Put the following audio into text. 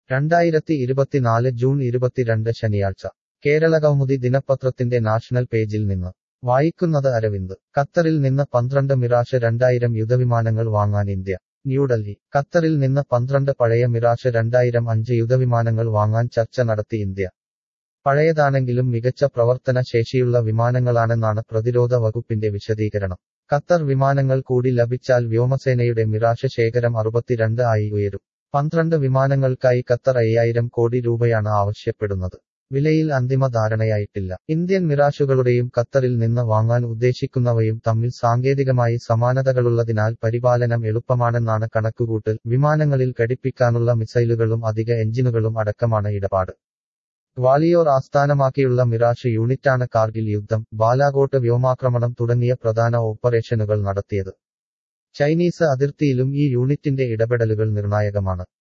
രണ്ടായിരത്തി ഇരുപത്തിനാല് ജൂൺ ഇരുപത്തിരണ്ട് ശനിയാഴ്ച കേരള കൗമുദി ദിനപത്രത്തിന്റെ നാഷണൽ പേജിൽ നിന്ന് വായിക്കുന്നത് അരവിന്ദ് ഖത്തറിൽ നിന്ന് പന്ത്രണ്ട് മിറാഷ് രണ്ടായിരം യുദ്ധവിമാനങ്ങൾ വാങ്ങാൻ ഇന്ത്യ ന്യൂഡൽഹി ഖത്തറിൽ നിന്ന് പന്ത്രണ്ട് പഴയ മിറാഷ് രണ്ടായിരം അഞ്ച് യുദ്ധവിമാനങ്ങൾ വാങ്ങാൻ ചർച്ച നടത്തി ഇന്ത്യ പഴയതാണെങ്കിലും മികച്ച പ്രവർത്തന ശേഷിയുള്ള വിമാനങ്ങളാണെന്നാണ് പ്രതിരോധ വകുപ്പിന്റെ വിശദീകരണം ഖത്തർ വിമാനങ്ങൾ കൂടി ലഭിച്ചാൽ വ്യോമസേനയുടെ മിറാഷ് ശേഖരം അറുപത്തിരണ്ട് ആയി ഉയരും പന്ത്രണ്ട് വിമാനങ്ങൾക്കായി ഖത്തർ അയ്യായിരം കോടി രൂപയാണ് ആവശ്യപ്പെടുന്നത് വിലയിൽ അന്തിമ ധാരണയായിട്ടില്ല ഇന്ത്യൻ മിറാഷുകളുടെയും ഖത്തറിൽ നിന്ന് വാങ്ങാൻ ഉദ്ദേശിക്കുന്നവയും തമ്മിൽ സാങ്കേതികമായി സമാനതകളുള്ളതിനാൽ പരിപാലനം എളുപ്പമാണെന്നാണ് കണക്കുകൂട്ടൽ വിമാനങ്ങളിൽ ഘടിപ്പിക്കാനുള്ള മിസൈലുകളും അധിക എഞ്ചിനുകളും അടക്കമാണ് ഇടപാട് ഗ്വാളിയോർ ആസ്ഥാനമാക്കിയുള്ള മിറാഷ് യൂണിറ്റാണ് കാർഗിൽ യുദ്ധം ബാലാകോട്ട് വ്യോമാക്രമണം തുടങ്ങിയ പ്രധാന ഓപ്പറേഷനുകൾ നടത്തിയത് ചൈനീസ് അതിർത്തിയിലും ഈ യൂണിറ്റിന്റെ ഇടപെടലുകൾ നിർണായകമാണ്